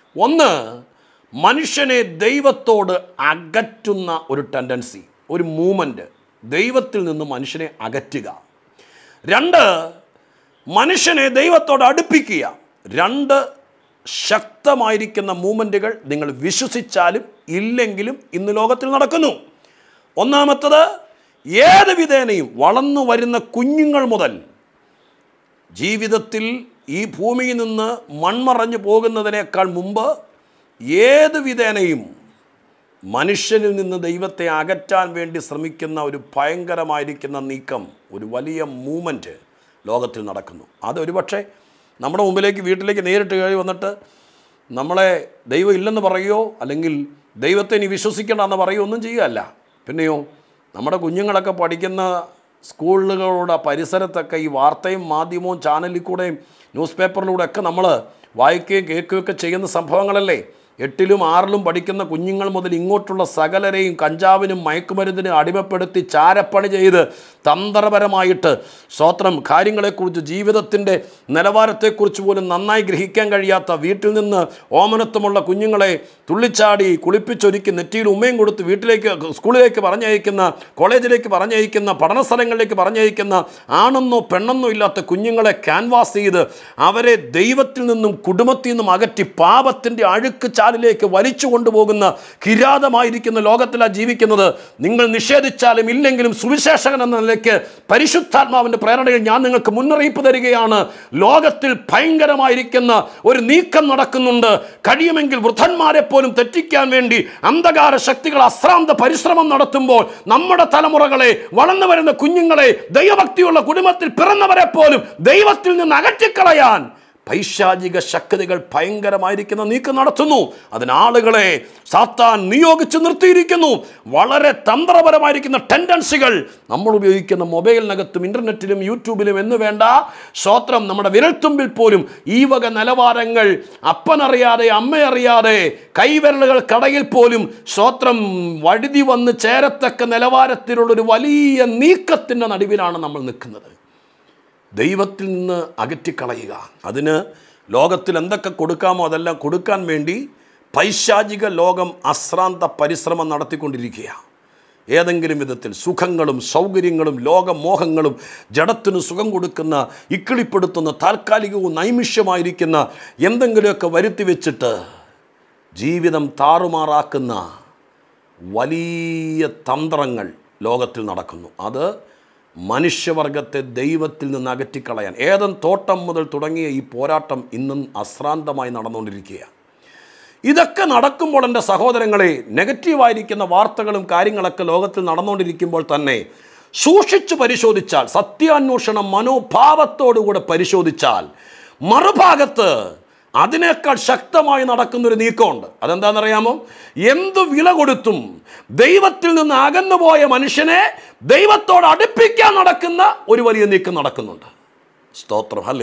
ഒന്ന് മനുഷ്യനെ ദൈവത്തോട് അകറ്റുന്ന ഒരു ടെൻഡൻസി ഒരു മൂമെൻ്റ് ദൈവത്തിൽ നിന്ന് മനുഷ്യനെ അകറ്റുക രണ്ട് മനുഷ്യനെ ദൈവത്തോട് അടുപ്പിക്കുക രണ്ട് ശക്തമായിരിക്കുന്ന മൂമെൻറ്റുകൾ നിങ്ങൾ വിശ്വസിച്ചാലും ഇല്ലെങ്കിലും ഇന്ന് ലോകത്തിൽ നടക്കുന്നു ഒന്നാമത്തത് ഏത് വിധേനയും വളർന്നു വരുന്ന കുഞ്ഞുങ്ങൾ മുതൽ ജീവിതത്തിൽ ഈ ഭൂമിയിൽ നിന്ന് മൺമറഞ്ഞു പോകുന്നതിനേക്കാൾ മുമ്പ് ഏത് വിധേനയും മനുഷ്യനിൽ നിന്ന് ദൈവത്തെ അകറ്റാൻ വേണ്ടി ശ്രമിക്കുന്ന ഒരു ഭയങ്കരമായിരിക്കുന്ന നീക്കം ഒരു വലിയ മൂമെൻറ്റ് ലോകത്തിൽ നടക്കുന്നു അത് ഒരുപക്ഷെ നമ്മുടെ മുമ്പിലേക്ക് വീട്ടിലേക്ക് നേരിട്ട് കയറി വന്നിട്ട് നമ്മളെ ദൈവം ഇല്ലെന്ന് പറയുകയോ അല്ലെങ്കിൽ ദൈവത്തെ ഇനി വിശ്വസിക്കേണ്ട എന്ന് പറയുകയോ ഒന്നും ചെയ്യുകയല്ല പിന്നെയോ നമ്മുടെ കുഞ്ഞുങ്ങളൊക്കെ പഠിക്കുന്ന സ്കൂളുകളുടെ പരിസരത്തൊക്കെ ഈ വാർത്തയും മാധ്യമവും ചാനലിൽ കൂടെയും ന്യൂസ് പേപ്പറിലൂടെ ഒക്കെ നമ്മൾ വായിക്കുകയും കേൾക്കുകയൊക്കെ ചെയ്യുന്ന സംഭവങ്ങളല്ലേ എട്ടിലും ആറിലും പഠിക്കുന്ന കുഞ്ഞുങ്ങൾ മുതൽ ഇങ്ങോട്ടുള്ള സകലരെയും കഞ്ചാവിനും മയക്കുമരുന്നിനും അടിമപ്പെടുത്തി ചാരപ്പണി ചെയ്ത് തന്ത്രപരമായിട്ട് സ്വത്രം കാര്യങ്ങളെക്കുറിച്ച് ജീവിതത്തിൻ്റെ നിലവാരത്തെക്കുറിച്ച് പോലും നന്നായി ഗ്രഹിക്കാൻ കഴിയാത്ത വീട്ടിൽ നിന്ന് ഓമനത്വമുള്ള കുഞ്ഞുങ്ങളെ തുള്ളിച്ചാടി കുളിപ്പിച്ചൊരുക്കി നെറ്റിയിൽ ഉമ്മയും കൊടുത്ത് വീട്ടിലേക്ക് സ്കൂളിലേക്ക് പറഞ്ഞയക്കുന്ന കോളേജിലേക്ക് പറഞ്ഞയക്കുന്ന പഠന സ്ഥലങ്ങളിലേക്ക് പറഞ്ഞയക്കുന്ന ആണെന്നോ പെണ്ണെന്നോ ഇല്ലാത്ത കുഞ്ഞുങ്ങളെ ക്യാൻവാസ് ചെയ്ത് അവരെ ദൈവത്തിൽ നിന്നും കുടുംബത്തിൽ നിന്നും അകറ്റി പാപത്തിൻ്റെ അഴുക്ക് ചാലിലേക്ക് വലിച്ചു കൊണ്ടുപോകുന്ന കിരാതമായിരിക്കുന്ന ലോകത്തിലാണ് ജീവിക്കുന്നത് നിങ്ങൾ നിഷേധിച്ചാലും ഇല്ലെങ്കിലും സുവിശേഷകൻ എന്ന നിലയ്ക്ക് പരിശുദ്ധാത്മാവിൻ്റെ പ്രേരണയിൽ ഞാൻ നിങ്ങൾക്ക് മുന്നറിയിപ്പ് തരികയാണ് ലോകത്തിൽ ഭയങ്കരമായിരിക്കുന്ന ഒരു നീക്കം നടക്കുന്നുണ്ട് കഴിയുമെങ്കിൽ വൃദ്ധന്മാരെ പോലും തെറ്റിക്കാൻ വേണ്ടി അന്ധകാര ശക്തികൾ അശ്രാന്ത പരിശ്രമം നടത്തുമ്പോൾ നമ്മുടെ തലമുറകളെ വളർന്നു വരുന്ന കുഞ്ഞുങ്ങളെ ദൈവഭക്തിയുള്ള കുടുംബത്തിൽ പിറന്നവരെ പോലും ദൈവത്തിൽ നിന്ന് അകറ്റിക്കളയാൻ പൈശാചിക ശക്തികൾ ഭയങ്കരമായിരിക്കുന്ന നീക്കം നടത്തുന്നു അതിനാളുകളെ സാത്താൻ നിയോഗിച്ച് നിർത്തിയിരിക്കുന്നു വളരെ തന്ത്രപരമായിരിക്കുന്ന ടെൻഡൻസികൾ നമ്മൾ ഉപയോഗിക്കുന്ന മൊബൈലിനകത്തും ഇൻ്റർനെറ്റിലും യൂട്യൂബിലും എന്ന് വേണ്ട സ്വത്രം നമ്മുടെ വിരൽത്തുമ്പിൽ പോലും ഈ വക നിലവാരങ്ങൾ അപ്പനറിയാതെ അമ്മയറിയാതെ കൈവിരലുകൾ കടയിൽ പോലും സ്വത്രം വഴുതി വന്ന് ചേരത്തക്ക നിലവാരത്തിലുള്ളൊരു വലിയ നീക്കത്തിൻ്റെ നടുവിലാണ് നമ്മൾ നിൽക്കുന്നത് ദൈവത്തിൽ നിന്ന് അകറ്റിക്കളയുക അതിന് ലോകത്തിൽ എന്തൊക്കെ കൊടുക്കാമോ അതെല്ലാം കൊടുക്കാൻ വേണ്ടി പൈശാചിക ലോകം അശ്രാന്ത പരിശ്രമം നടത്തിക്കൊണ്ടിരിക്കുക ഏതെങ്കിലും വിധത്തിൽ സുഖങ്ങളും സൗകര്യങ്ങളും ലോകമോഹങ്ങളും ജഡത്തിന് സുഖം കൊടുക്കുന്ന ഇക്കിളിപ്പെടുത്തുന്ന താൽക്കാലികവും നൈമിഷ്യമായിരിക്കുന്ന എന്തെങ്കിലുമൊക്കെ വരുത്തി വെച്ചിട്ട് ജീവിതം താറുമാറാക്കുന്ന വലിയ തന്ത്രങ്ങൾ ലോകത്തിൽ നടക്കുന്നു അത് മനുഷ്യവർഗത്തെ ദൈവത്തിൽ നിന്ന് അകറ്റിക്കളയാൻ ഏതൻ തോട്ടം മുതൽ തുടങ്ങിയ ഈ പോരാട്ടം ഇന്നും അശ്രാന്തമായി നടന്നുകൊണ്ടിരിക്കുകയാണ് ഇതൊക്കെ നടക്കുമ്പോൾ എൻ്റെ സഹോദരങ്ങളെ നെഗറ്റീവായിരിക്കുന്ന വാർത്തകളും കാര്യങ്ങളൊക്കെ ലോകത്തിൽ നടന്നുകൊണ്ടിരിക്കുമ്പോൾ തന്നെ സൂക്ഷിച്ചു പരിശോധിച്ചാൽ സത്യാന്വേഷണം മനോഭാവത്തോടുകൂടെ പരിശോധിച്ചാൽ മറുഭാഗത്ത് അതിനേക്കാൾ ശക്തമായി നടക്കുന്നൊരു നീക്കമുണ്ട് അതെന്താണെന്നറിയാമോ എന്തു വില കൊടുത്തും ദൈവത്തിൽ നിന്ന് അകന്നുപോയ മനുഷ്യനെ ദൈവത്തോട് അടുപ്പിക്കാൻ നടക്കുന്ന ഒരു വലിയ നീക്കം നടക്കുന്നുണ്ട് സ്തോത്രം അല്ലേ